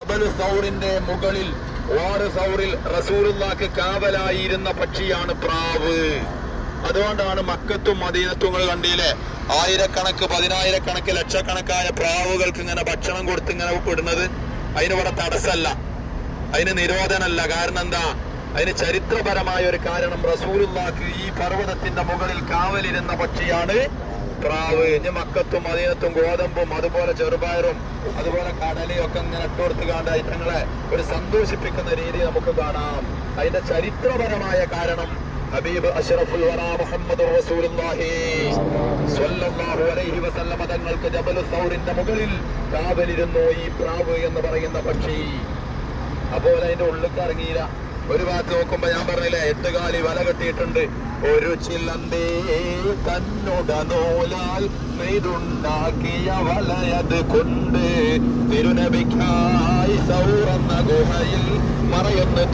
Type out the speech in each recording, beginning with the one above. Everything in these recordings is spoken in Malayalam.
ജബലു സൗറിന്റെ മുകളിൽ ഓറ് സൗറിൽ റസൂലുള്ളാക്ക് കാവലായിരുന്ന പക്ഷിയാണ് പ്രാവ് അതുകൊണ്ടാണ് മക്കത്തും മദീനത്തും നിങ്ങൾ കണ്ടില്ലേ ആയിരക്കണക്ക് പതിനായിരക്കണക്ക് ലക്ഷക്കണക്കായ പ്രാവുകൾക്ക് ഇങ്ങനെ ഭക്ഷണം കൊടുത്ത് ഇങ്ങനെ വിടുന്നത് അതിന് ഇവിടെ തടസ്സമല്ല അതിന് നിരോധനമല്ല കാരണം എന്താ അതിന് ചരിത്രപരമായ ഒരു കാരണം റസൂലുള്ളാക്ക് ഈ പർവ്വതത്തിന്റെ മുകളിൽ കാവലിരുന്ന പക്ഷിയാണ് പ്രാവ് ഇനി മക്കത്തും മദീനത്തും ഗോതമ്പും അതുപോലെ ചെറുപയറും അതുപോലെ കടലയും ഒക്കെ ഇങ്ങനെ ഇട്ടുകൊടുത്ത് കാണ്ട് ഐറ്റങ്ങളെ ഒരു സന്തോഷിപ്പിക്കുന്ന രീതി നമുക്ക് കാണാം അതിന്റെ ചരിത്രപരമായ കാരണം ഹബീബ് അഷ്റഫുൽ വറ മുഹമ്മദ് റസൂലുള്ളാഹി സ്വല്ലല്ലാഹു അലൈഹി വസല്ലമ തങ്ങൾക്ക് ജബലു സൗറിന്റെ മുകളിൽ കാവലിരുന്നു ഈ പ്രാവ് എന്ന് പറയുന്ന പക്ഷി അപ്പോൾ അതിന്റെ ഉള്ളിൽ ഇറങ്ങിയില്ല ഒരു ഭാഗത്ത് നോക്കുമ്പോ ഞാൻ പറഞ്ഞില്ലേ എട്ടുകാലി വല കെട്ടിയിട്ടുണ്ട് ഒരു ചില്ലന്തേ തന്നുട നൂലാൽ നെയ്തുണ്ടാക്കിയ വലയത് കൊണ്ട് തിരുനബിക്കായി സൗറന്ന ഗുഹയിൽ മറയൊന്ന്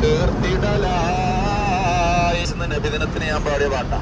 തീർത്തിടലായി ഇന്ന് നബിദിനത്തിന് ഞാൻ പാടിയ പാട്ടാ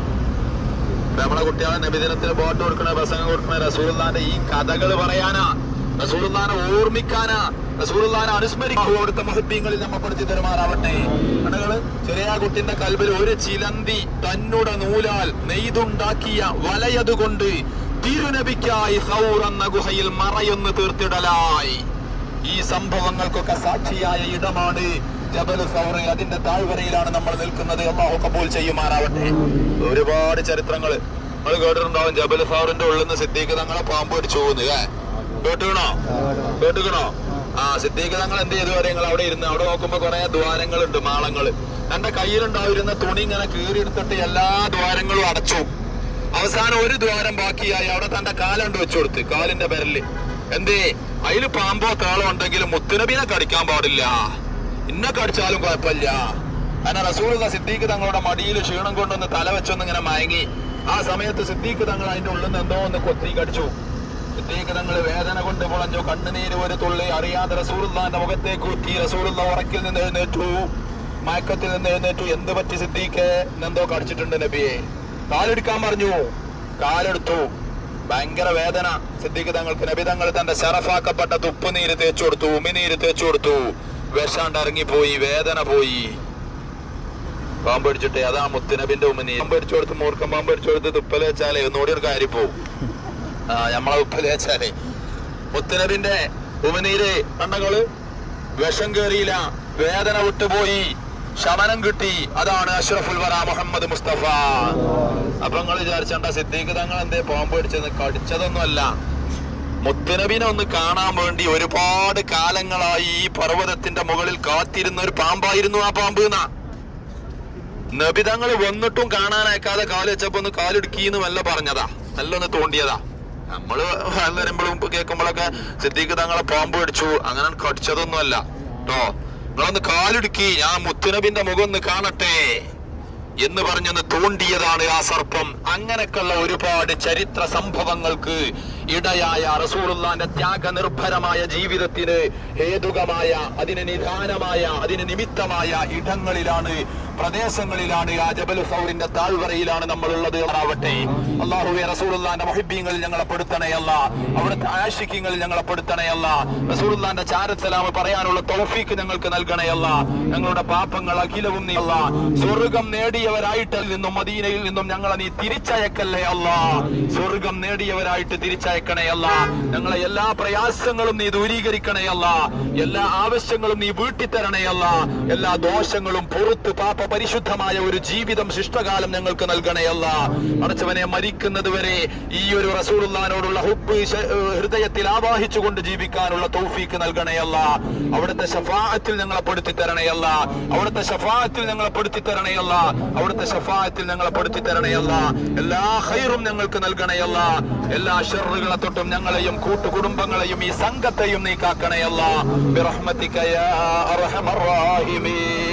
നമ്മളെ കുട്ടികളെ നബിദിനത്തിന് ബോട്ട് കൊടുക്കണ പ്രസംഗം കൊടുക്കണ റസൂലുള്ളാന്റെ ഈ കഥകൾ പറയാനാ റസൂലുള്ളാനെ ഓർമ്മിക്കാനാ റസൂലുള്ളാനെ അനുസ്മരിക്കുക കൊടുത്ത മഹത്വങ്ങളിൽ നമ്മ പഠിച്ചു തരുമാറാവട്ടെ കടകള് ചെറിയ കുട്ടിന്റെ കൽബിൽ ഒരു ചിലന്തി തന്നുടെ നൂലാൽ നെയ്തുണ്ടാക്കിയ വലയതുകൊണ്ട് തിരുനബിക്കായി സൗർ എന്ന ഗുഹയിൽ മറയൊന്ന് തീർത്തിടലായി ഈ സംഭവങ്ങൾക്കൊക്കെ സാക്ഷിയായ ഇടമാണ് ജബൽ സൗർ അതിന്റെ താഴ്വരയിലാണ് നമ്മൾ നിൽക്കുന്നത് അള്ളാഹു കബൂൽ ചെയ്യുമാറാവട്ടെ ഒരുപാട് ചരിത്രങ്ങൾ നമ്മൾ കേട്ടിട്ടുണ്ടാവും ജബൽ സൗറിന്റെ ഉള്ളിൽ നിന്ന് സിദ്ദീഖ് തങ്ങളെ പാമ്പ് അടിച്ചു പോകുന്നു ഏ കേട്ടുകണോ കേട്ടുകണോ ആ സിദ്ദീഖ് തങ്ങൾ എന്ത് ചെയ്തു നിങ്ങൾ അവിടെ ഇരുന്ന് അവിടെ നോക്കുമ്പോ കുറെ ദ്വാരങ്ങളുണ്ട് മാളങ്ങള് തന്റെ കയ്യിലുണ്ടായിരുന്ന തുണി ഇങ്ങനെ കീറിയെടുത്തിട്ട് എല്ലാ ദ്വാരങ്ങളും അടച്ചു അവസാനം ഒരു ദ്വാരം ബാക്കിയായി അവിടെ തന്റെ കാലുണ്ട് വെച്ചു കൊടുത്ത് കാലിന്റെ പെരല് എന്തേ അതില് പാമ്പോ താളോ ഉണ്ടെങ്കിലും മുത്തുനബിനെ കടിക്കാൻ പാടില്ല ഇന്നെ കടിച്ചാലും കുഴപ്പമില്ല അങ്ങനെ റസൂലുള്ള സിദ്ദീഖ് തങ്ങളുടെ മടിയിൽ ക്ഷീണം കൊണ്ടൊന്ന് തല വെച്ചൊന്ന് ഇങ്ങനെ മയങ്ങി ആ സമയത്ത് സിദ്ദീഖ് തങ്ങൾ അതിന്റെ ഉള്ളിൽ നിന്ന് എന്തോ ഒന്ന് കൊത്തി കടിച്ചു സിദ്ദീഖ് തങ്ങൾ വേദന കൊണ്ട് പൊളഞ്ഞു കണ്ണുനീര് ഒരു തുള്ളി അറിയാതെ റസൂലുള്ളാന്റെ മുഖത്തേക്ക് ഊറ്റി റസൂലുള്ള ഉറക്കിൽ നിന്ന് എഴുന്നേറ്റു മയക്കത്തിൽ നിന്ന് എഴുന്നേറ്റു എന്ത് പറ്റി സിദ്ദീഖ് എന്തോ കടിച്ചിട്ടുണ്ട് നബിയെ കാലെടുക്കാൻ പറഞ്ഞു കാലെടുത്തു ഭയങ്കര വേദന സിദ്ദീഖ് തങ്ങൾക്ക് നബി തങ്ങൾ തന്റെ ശറഫാക്കപ്പെട്ട തുപ്പുനീര് തേച്ചു കൊടുത്തു ഉമിനീര് തേച്ചു കൊടുത്തു വിഷാണ്ട് ഇറങ്ങിപ്പോയി വേദന പോയി പാമ്പ് അടിച്ചിട്ട് അതാ മുത്തുനബിന്റെ ഉമിനീര് പാമ്പ് അടിച്ചു കൊടുത്ത് മൂർക്കം പാമ്പ് അടിച്ചു കൊടുത്ത് തുപ്പല് വെച്ചാലേ ഒന്നുകൂടി ഒരു കാര്യം പോവും ആ നമ്മളെ ഉപ്പല് വെച്ചാലേ മുത്തുനബിന്റെ ഉമിനീര് കണ്ടങ്ങള് വിഷം കേറിയില്ല വേദന വിട്ടുപോയി ശമനം കിട്ടി അതാണ് അഷ്റഫുൽ വറ മുഹമ്മദ് മുസ്തഫ അപ്പൊ നിങ്ങൾ വിചാരിച്ചണ്ട സിദ്ദീഖ് തങ്ങൾ എന്തേ പാമ്പ് അടിച്ചത് കടിച്ചതൊന്നുമല്ല മുത്തുനബിനെ ഒന്ന് കാണാൻ വേണ്ടി ഒരുപാട് കാലങ്ങളായി ഈ പർവ്വതത്തിന്റെ മുകളിൽ കാത്തിരുന്ന ഒരു പാമ്പായിരുന്നു ആ പാമ്പ് എന്നാ നബി തങ്ങൾ വന്നിട്ടും കാണാനയക്കാതെ കാല് വെച്ചപ്പോ ഒന്ന് കാലിടുക്കീന്ന് വല്ല പറഞ്ഞതാ നല്ലൊന്ന് തോണ്ടിയതാ നമ്മള് വരുമ്പോഴും കേൾക്കുമ്പോഴൊക്കെ സിദ്ദീഖ് തങ്ങളെ പാമ്പ് അടിച്ചു അങ്ങനെ കടിച്ചതൊന്നുമല്ല കേട്ടോ നിങ്ങളൊന്ന് കാലിടുക്കി ഞാൻ മുത്തുനബിന്റെ മുഖം ഒന്ന് കാണട്ടെ എന്ന് പറഞ്ഞൊന്ന് തോണ്ടിയതാണ് ആ സർപ്പം അങ്ങനെയൊക്കെയുള്ള ഒരുപാട് ചരിത്ര സംഭവങ്ങൾക്ക് ഇടയായ റസൂലുള്ളാന്റെ ത്യാഗനിർഭരമായ ജീവിതത്തിന് ഹേതുകമായ അതിന് നിദാനമായ അതിന് നിമിത്തമായ ഇടങ്ങളിലാണ് പ്രദേശങ്ങളിലാണ് ആ ജബലു സൗറിന്റെ താഴ്വരയിലാണ് നമ്മൾ ഉള്ളത് ആവട്ടെ അള്ളാഹുവെ റസൂലുള്ളാന്റെ മൊഹിബീങ്ങളിൽ ഞങ്ങളെ പെടുത്തണയല്ല അവിടുത്തെ ആഷിക്കങ്ങളിൽ ഞങ്ങളെ പെടുത്തണയല്ല റസൂലുള്ളാന്റെ ചാരത്തലാമ് പറയാനുള്ള തൗഫീക്ക് ഞങ്ങൾക്ക് നൽകണയല്ല ഞങ്ങളുടെ പാപങ്ങൾ അഖിലവും നീ അല്ല സ്വർഗം നേടിയവരായിട്ട് നിന്നും മദീനയിൽ നിന്നും ഞങ്ങളെ നീ തിരിച്ചയക്കല്ലേ അല്ല സ്വർഗം നേടിയവരായിട്ട് തിരിച്ചയക്കണേ അല്ല ഞങ്ങളെ എല്ലാ പ്രയാസങ്ങളും നീ ദൂരീകരിക്കണേ അല്ല എല്ലാ ആവശ്യങ്ങളും നീ വീട്ടിത്തരണേ അല്ല എല്ലാ ദോഷങ്ങളും പുറത്ത് പാപ പരിശുദ്ധമായ ഒരു ജീവിതം ശിഷ്ടകാലം ഞങ്ങൾക്ക് നൽകണേ അല്ല അടച്ചവനെ മരിക്കുന്നത് വരെ ഈ ഒരു റസൂലുള്ളാനോടുള്ള ഹുബ് ശ- ഏഹ് ഹൃദയത്തിൽ ആവാഹിച്ചുകൊണ്ട് ജീവിക്കാനുള്ള തൗഫീക്ക് നൽകണേ അല്ല അവിടുത്തെ ഷഫാഅത്തിൽ ഞങ്ങളെ പെടുത്തി തരണേ അല്ല അവിടുത്തെ ഷഫാഅത്തിൽ ഞങ്ങളെ പെടുത്തി തരണേ അല്ല അവിടുത്തെ ഷഫാഅത്തിൽ ഞങ്ങളെ പെടുത്തി തരണേ അല്ല എല്ലാ ഹൈറും ഞങ്ങൾക്ക് നൽകണേ അല്ല എല്ലാ ഷെറുകളെ തൊട്ടും ഞങ്ങളെയും കൂട്ടുകുടുംബങ്ങളെയും ഈ സംഘത്തെയും നീ കാക്കണേ അല്ല ബിറഹ്മതിക യാ അർഹമർ റാഹിമീൻ